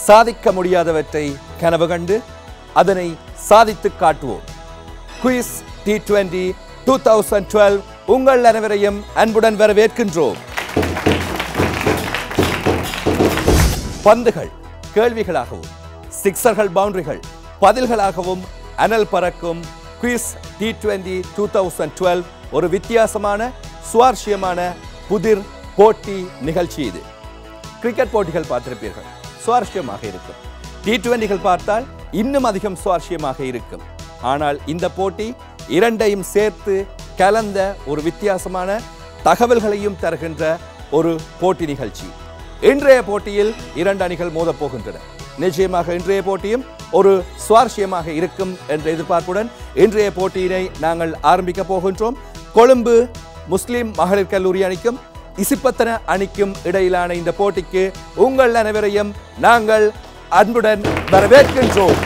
சாதிக்க முடியாதவற்றை கனவு கண்டு அதனை சாதித்து காட்டுவோம் quiz T twenty two thousand twelve உங்கள் அனைவரையும் அன்புடன் வரவேற்கின்றோம் பந்துகள் கேள்விகளாகவும் சிக்ஸர்கள் பவுண்டரிகள் பதில்களாகவும் அனல் பறக்கும் quiz T twenty two thousand twelve ஒரு வித்தியாசமான சுவாரஸ்யமான புதிர் போட்டி நிகழ்ச்சி இது கிரிக்கெட் போட்டிகள் பார்த்திருப்பீர்கள் சுவாரஸ்யமாக இருக்கும் டி டுவெண்டிகள் பார்த்தால் இன்னும் அதிகம் சுவாரஸ்யமாக இருக்கும் ஆனால் இந்த போட்டி இரண்டையும் சேர்த்து கலந்த ஒரு வித்தியாசமான தகவல்களையும் தருகின்ற ஒரு போட்டி நிகழ்ச்சி இன்றைய போட்டியில் இரண்டு அணிகள் மோதப் போகின்றன நிச்சயமாக இன்றைய போட்டியும் ஒரு சுவாரஸ்யமாக இருக்கும் என்ற எதிர்பார்ப்புடன் இன்றைய போட்டியினை நாங்கள் ஆரம்பிக்க போகின்றோம் கொழும்பு முஸ்லிம் மகளிர் கல்லூரி அணிக்கும் இசிப்பத்தன அணிக்கும் இடையிலான இந்த போட்டிக்கு உங்கள் அனைவரையும் நாங்கள் அன்புடன் வரவேற்கின்றோம்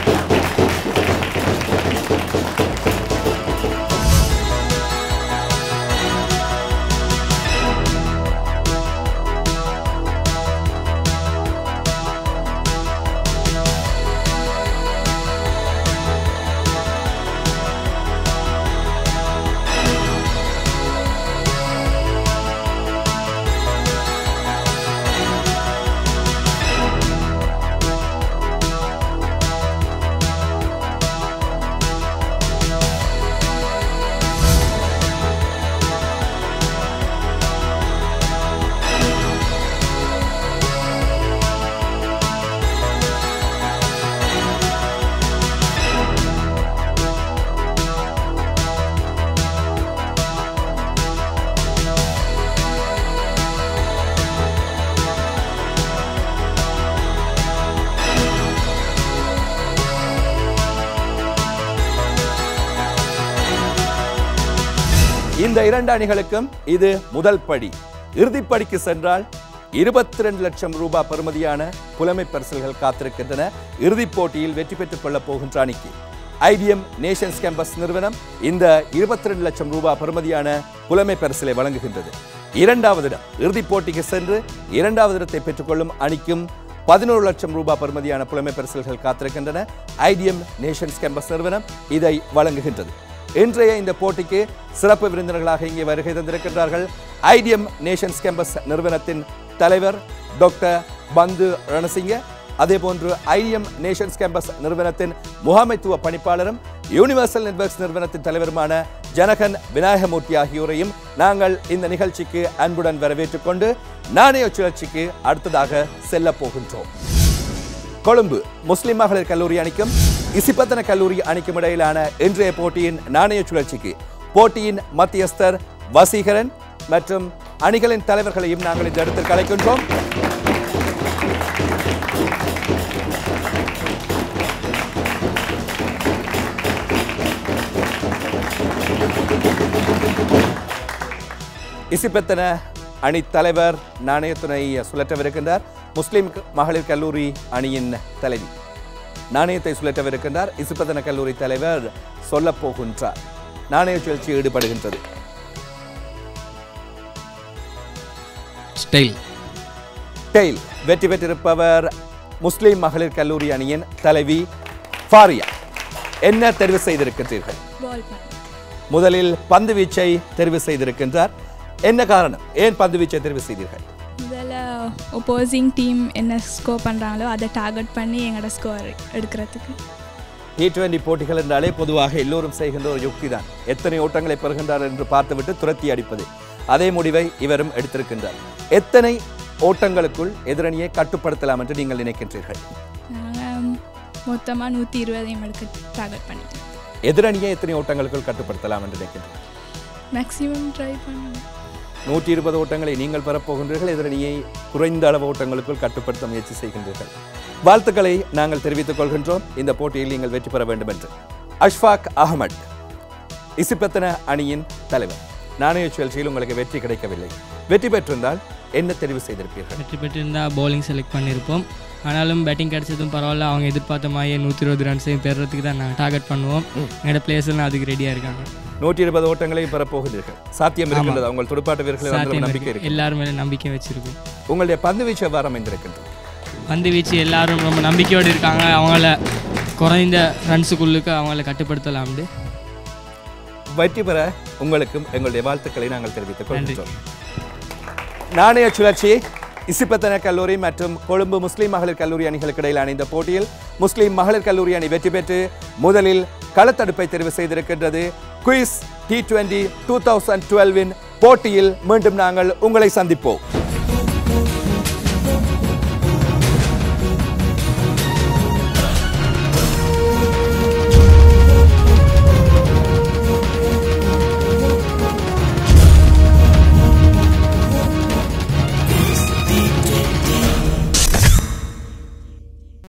இந்த இரண்டு அணிகளுக்கும் இது முதல் படி இறுதிப்படிக்கு சென்றால் இருபத்தி ரெண்டு லட்சம் ரூபாய் பெறுமதியான புலமை பரிசல்கள் காத்திருக்கின்றன இறுதிப் போட்டியில் வெற்றி பெற்றுக் கொள்ளப் போகின்ற அணிக்கு ஐபிஎம் நேஷன்ஸ் கேம்பஸ் நிறுவனம் இந்த இருபத்தி ரெண்டு லட்சம் ரூபாய் பெறுமதியான புலமை பரிசிலை வழங்குகின்றது இரண்டாவது இடம் இறுதிப் போட்டிக்கு சென்று இரண்டாவது இடத்தை பெற்றுக்கொள்ளும் அணிக்கும் பதினோரு லட்சம் ரூபாய் பெறுமதியான புலமை பரிசல்கள் காத்திருக்கின்றன ஐடிஎம் நேஷன்ஸ் கேம்பஸ் நிறுவனம் இதை வழங்குகின்றது இன்றைய இந்த போட்டிக்கு சிறப்பு விருந்தினர்களாக இங்கே வருகை தந்திருக்கின்றார்கள் ஐடிஎம் நேஷன்ஸ் கேம்பஸ் நிறுவனத்தின் தலைவர் டாக்டர் பந்து ரணசிங்க அதே போன்று ஐஎம் நேஷன்ஸ் கேம்பஸ் நிறுவனத்தின் முகாமைத்துவ பணிப்பாளரும் யூனிவர்சல் நெட்வொர்க்ஸ் நிறுவனத்தின் தலைவருமான ஜனகன் விநாயகமூர்த்தி ஆகியோரையும் நாங்கள் இந்த நிகழ்ச்சிக்கு அன்புடன் வரவேற்றுக் கொண்டு நாணய சுழற்சிக்கு அடுத்ததாக செல்ல போகின்றோம் கொழும்பு முஸ்லிம் மகளிர் கல்லூரி அணிக்கும் இசிப்பத்தன கல்லூரி அணிக்கும் இடையிலான இன்றைய போட்டியின் நாணய சுழற்சிக்கு போட்டியின் மத்தியஸ்தர் வசீகரன் மற்றும் அணிகளின் தலைவர்களையும் நாங்கள் இந்த இடத்தில் கலைக்கின்றோம் இசிப்பத்தன அணித் தலைவர் நாணயத்துணை சுழற்றவிருக்கின்றார் முஸ்லிம் மகளிர் கல்லூரி அணியின் தலைவி நாணயத்தை சுழற்றவிருக்கின்றார் இசுப்பத்தன கல்லூரி தலைவர் சொல்லப் போகின்றார் நாணய சுழற்சி ஈடுபடுகின்றது ஸ்டைல் டெயில் வெற்றி பெற்றிருப்பவர் முஸ்லிம் மகளிர் கல்லூரி அணியின் தலைவி ஃபாரியா என்ன தெரிவு செய்திருக்கின்றீர்கள் பால் பண்ண முதலில் பந்து வீச்சை தெரிவு செய்திருக்கின்றார் என்ன காரணம் ஏன் பந்து வீச்சை தெரிவு செய்தீர்கள் முதல்ல ஒப்போசிங் டீம் என்ன ஸ்கோர் பண்ணுறாங்களோ அதை டார்கெட் பண்ணி எங்களோட ஸ்கோர் எடுக்கிறதுக்கு டி டுவெண்டி போட்டிகள் என்றாலே பொதுவாக எல்லோரும் செய்கின்ற ஒரு யுக்தி தான் எத்தனை ஓட்டங்களை பெறுகின்றார் என்று பார்த்துவிட்டு துரத்தி அடிப்பது அதே முடிவை இவரும் எடுத்திருக்கின்றார் எத்தனை ஓட்டங்களுக்குள் எதிரணியை கட்டுப்படுத்தலாம் என்று நீங்கள் நினைக்கின்றீர்கள் நாங்கள் மொத்தமாக நூற்றி இருபதையும் எடுக்க டார்கெட் பண்ணிட்டோம் எதிரணியை எத்தனை ஓட்டங்களுக்குள் கட்டுப்படுத்தலாம் என்று நினைக்கின்றீர்கள் மேக்ஸிமம் ட்ரை பண்ணுவோம் நூற்றி இருபது ஓட்டங்களை நீங்கள் பெறப்போகின்றீர்கள் எதிரணியை குறைந்த அளவு ஓட்டங்களுக்குள் கட்டுப்படுத்த முயற்சி செய்கின்றீர்கள் வாழ்த்துக்களை நாங்கள் தெரிவித்துக் கொள்கின்றோம் இந்த போட்டியில் நீங்கள் வெற்றி பெற வேண்டும் என்று அஷ்ஃபாக் அகமட் இசிப்பத்தன அணியின் தலைவர் நாணய சுழற்சியில் உங்களுக்கு வெற்றி கிடைக்கவில்லை வெற்றி பெற்றிருந்தால் என்ன தெரிவு செய்திருப்பீர்கள் வெற்றி பெற்றிருந்தால் பவுலிங் செலக்ட் பண்ணியிருப்போம் ஆனாலும் பேட்டிங் கிடைச்சதும் பரவாயில்ல அவங்க எதிர்பார்த்த மாதிரியே நூற்றி இருபது ரன்ஸையும் பெறுறதுக்கு தான் நாங்கள் டார்கெட் பண்ணுவோம் எங்களோட பிளேயர்ஸ் எல்லாம் அதுக்கு ரெடியாக இருக்காங்க நூற்றி இருபது ஓட்டங்களையும் பெறப்போகிறீர்கள் சாத்தியம் இருக்கின்றது உங்கள் துடுப்பாட்ட வீரர்களில் அந்த சாத்தியம் நம்பிக்கை இருக்கு இருக்கு எல்லார் மேலே நம்பிக்கை வச்சிருக்கோம் உங்களுடைய பந்து வீச்சு எவ்வாறு அமைந்திருக்கின்றது பந்து வீச்சு எல்லாரும் ரொம்ப நம்பிக்கையோடு இருக்காங்க அவங்கள குறைந்த ரன்ஸுக்குள்ளுக்கு அவங்கள கட்டுப்படுத்தலாம்னு வெற்றி பெற உங்களுக்கும் எங்களுடைய வாழ்த்துக்களை நாங்கள் தெரிவித்துக் கொள்கின்றோம் நாணய சுழற்சி இசிப்பத்தன கல்லூரி மற்றும் கொழும்பு முஸ்லிம் மகளிர் கல்லூரி அணிகளுக்கு இடையிலான இந்த போட்டியில் முஸ்லிம் மகளிர் கல்லூரி அணி வெற்றி பெற்று முதலில் களத்தடுப்பை தெரிவு செய்திருக்கின்றது quiz T twenty two thousand டுவெல்வின் போட்டியில் மீண்டும் நாங்கள் உங்களை சந்திப்போம்